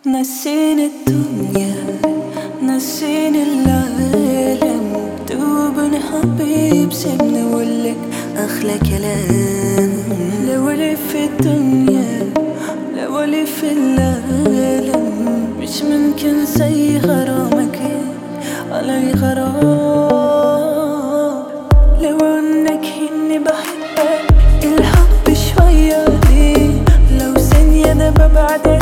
نسيني الدنيا نسيني العالم دوبني حبيب سيبني اقولك احلى كلام لو لي في الدنيا لو لي في العالم مش ممكن زي غرامك علي غرام لو انك اني بحبك الحب شوية دي لو ثانية انا ببعدك